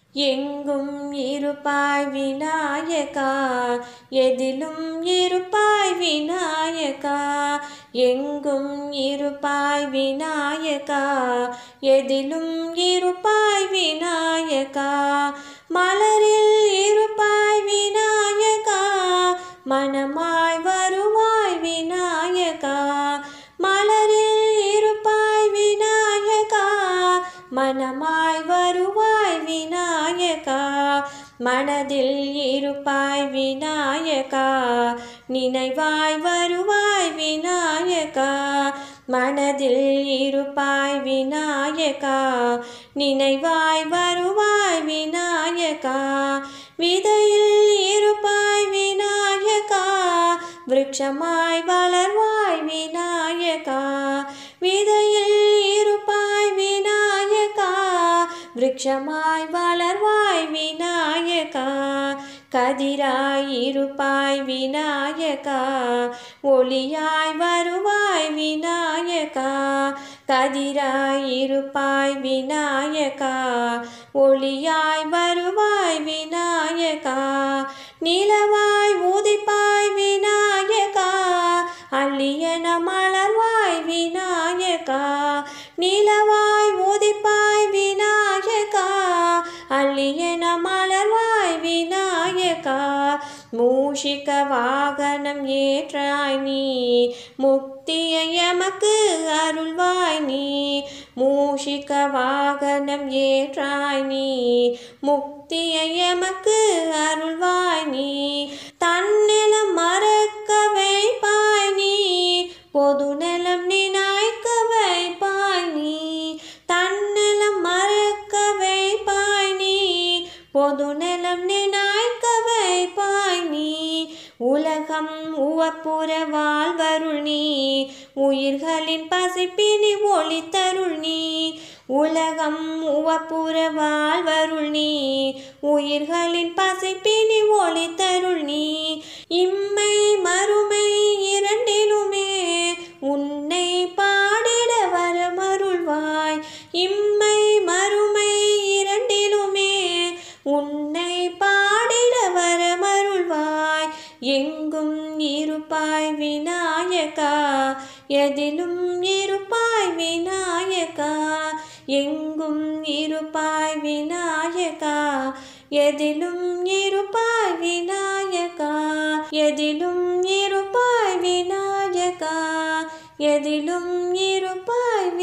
எங்கும் இருப்பாய் விநாயகா எதிலும் இருப்பாய் விநாயகா எங்கும் இருப்பாய் விநாயகா எதிலும் இருப்பாய் விநாயகா மலரில் இருப்பாய் விநாயகா மனமாய் வருவாய் விநாயகா மலரில் இருப்பாய் விநாயகா மனமாய் வருவாய் விநாயகா மனதில் இருப்பாய் விநாயகா நினைவாய் வருவாய் விநாயகா மனதில் இருப்பாய் விநாயகா நினைவாய் வருவாய் விநாயகா விதையில் இருப்பாய் விநாயகா விருட்சமாய் வளர்வாய் விநாயகா விதையில் இருப்பாய் விநாயகா விருட்சமாய் வளர்வாய் விநாயகா கதிராய் இருப்பாய் விநாயகா ஒளியாய் வருவாய் விநாயகா கதிராய் இருப்பாய் விநாயகா ஒளியாய் வருவாய் விநாயகா நிலவாய் உதிப்பாய் விநாயகா அள்ளியன மலர்வாய் விநாயகா நிலவாய் உதிப்பாய் விநாயகா அள்ளியன மலர்வாய் விநாயகா மூஷிக வாகனம் ஏற்றாய் நீ முக்தியை எமக்கு அருள்வாய் நீ மூஷிக வாகனம் ஏற்றாய் நீ முக்தியை எமக்கு அருள்வாய் நீ தன்னலம் மறக்க வைப்பாய் நீ பொது நலம் நினைக்க வைப்பாய் நீ தன்னலம் மறக்க வைப்பாய் நீ பொது நலம் நினைக்க வைப்பாய் நீ உலகம் உவப்புற வாழ்வருள் நீ உயிர்களின் பசிப்பினி ஒளித்தருள் நீ உலகம் உவப்புற வாழ்வருள் நீ உயிர்களின் பசிப்பினி ஒளித்தருள் நீ இம்மை மறுமை இரண்டிலுமே உன்னை பாடிட வரமருள்வாய் இம்மை மறுமை இரண்டிலுமே உன்னை பாடிட வரமருள்வாய் எங்கும் இருப்பாய் விநாயகா எதிலும் இருப்பாய் விநாயகா எங்கும் இருப்பாய் விநாயகா எதிலும் இருப்பாய் விநாயகா எதிலும் இருப்பாய் விநாயகா எதிலும் இருப்பாய்